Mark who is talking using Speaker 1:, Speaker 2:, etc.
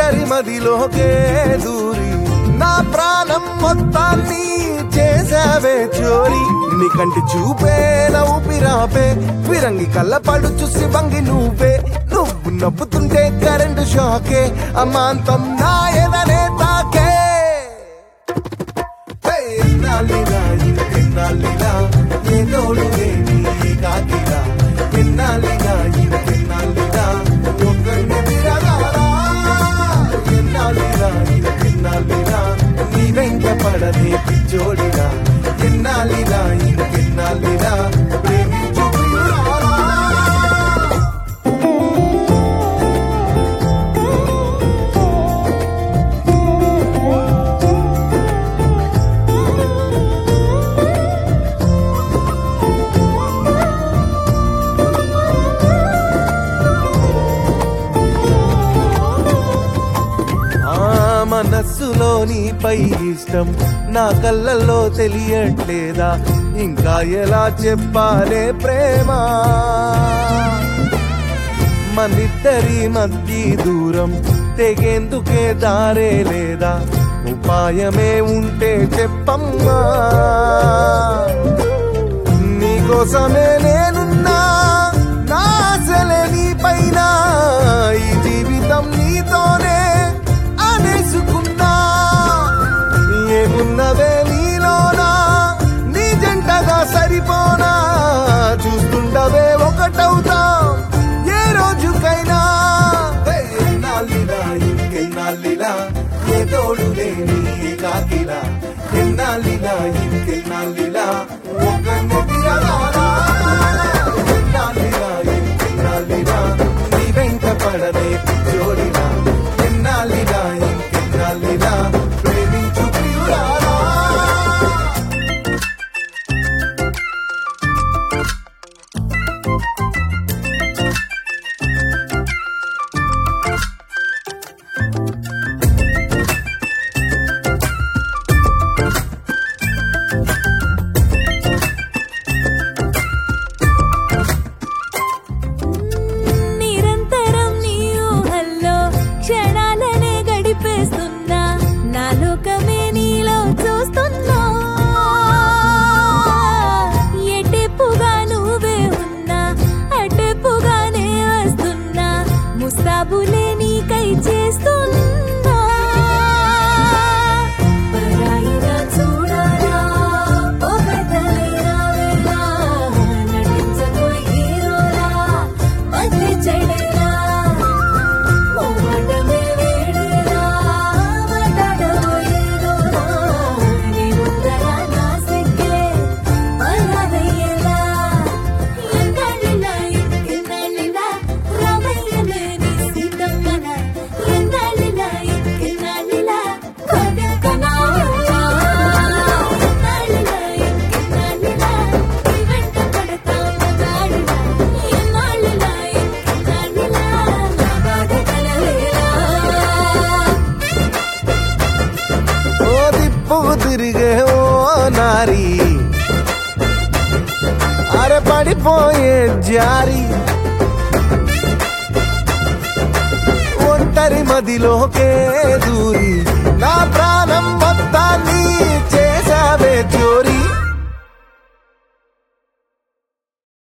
Speaker 1: ఒంటరి మదిలోకే దూరి నా ప్రాణం మొత్తాన్ని చేసావే చోరీ నీ కంటి చూపే నా ఊపిరాపే ఫిరంగి కళ్ళ పడు చూసి వంగి నువ్వే నువ్వు నవ్వుతుంటే కరెంటు షాకే అమాంతం నా ఎదనే తాకే హే, ఎన్నాళ్ళిలా, ఇంకెన్నాళ్ళిలా, ఏ తోడు లేని ఈ కాకిలా. ఎన్నాళ్ళిలా, ఇంకెన్నాళ్ళిలా, ఒక్కడిని తిరగాలా. ఎన్నాళ్ళిలా, ఇంకెన్నాళ్ళిలా, నీ వెంట పడనే పిచ్చోడిలా. ఎన్నాళ్ళిలా, ఇంకెన్నాళ్ళిలా, ప్రేమించు ప్రియురాలా. ఆ మనస్సులో నీపై ఇష్టం నా కళ్ళల్లో తెలియట్లేదా ఇంకా ఎలా చెప్పాలే ప్రేమ మనిద్దరి మధ్య దూరం తెగేందుకే దారే లేదా ఉపాయమే ఉంటే చెప్పమ్మా నీకోసమే నేనున్నా నా ఆశలే నీ పైన ఈ జీవితం నీతోనే అనేసుకున్నా ఏమున్నవే నీలోనా నీ జంటగా సరిపోనా చూస్తుండవే ఒకటవుతాం ఏ రోజుకైనా హే, ఎన్నాళ్ళిలా ఇంకెన్నాళ్ళిలా ఏ తోడు లేని ఏ కాకిలా ఎన్నాళ్ళిలా ఇంకెన్నాళ్ళిలా ఒకరిని తిరగాలా ఎన్నాళ్ళిలా ఇంకెన్నాళ్ళిలా నీ వెంట పడనే పిచ్చోడిలా ఎన్నాళ్ళిలా ఇంకెన్నాళ్ళిలా ప్రేమించు ప్రియురాలా
Speaker 2: నిరంతరం నీ ఊహల్లో క్షణాలనే గడిపేస్తున్నా నా లోకమే నీలో చూస్తున్నా ఎటెప్పుగా నువ్వే ఉన్నా అటెప్పుగానే వస్తున్నా ముస్తాబులే నీకై చేస్తున్నా పరాయిగా చూడాలా ఒకటలే రావేలా నటించకు హీరోలా మధ్య చెడేలా మొమ్మటమే వేడేలా మాట్లాడబోయేదోలా నీ ముందర నా సిగ్గే అలవయ్యేలా ఎన్నాళ్ళిలా ఎన్నాళ్ళిలా రామయ్యనే నీ సీతమ్మన ఎన్నాళ్ళిలా ఎన్నాళ్ళిలా కనకనా ఎన్నాళ్ళిలా ఎన్నాళ్ళిలా నీ వెంట పడతా మగాడిలా ఎన్నాళ్ళిలా ఎన్నాళ్ళిలా నా బాధ కలలేలా
Speaker 1: ఓ దిప్పుకు తిరిగే ఓ నారి అరే పడిపోయే జారి ఒంటరి మదిలోకే దూరి నా ప్రాణం మొత్తాన్ని చేసావే చోరీ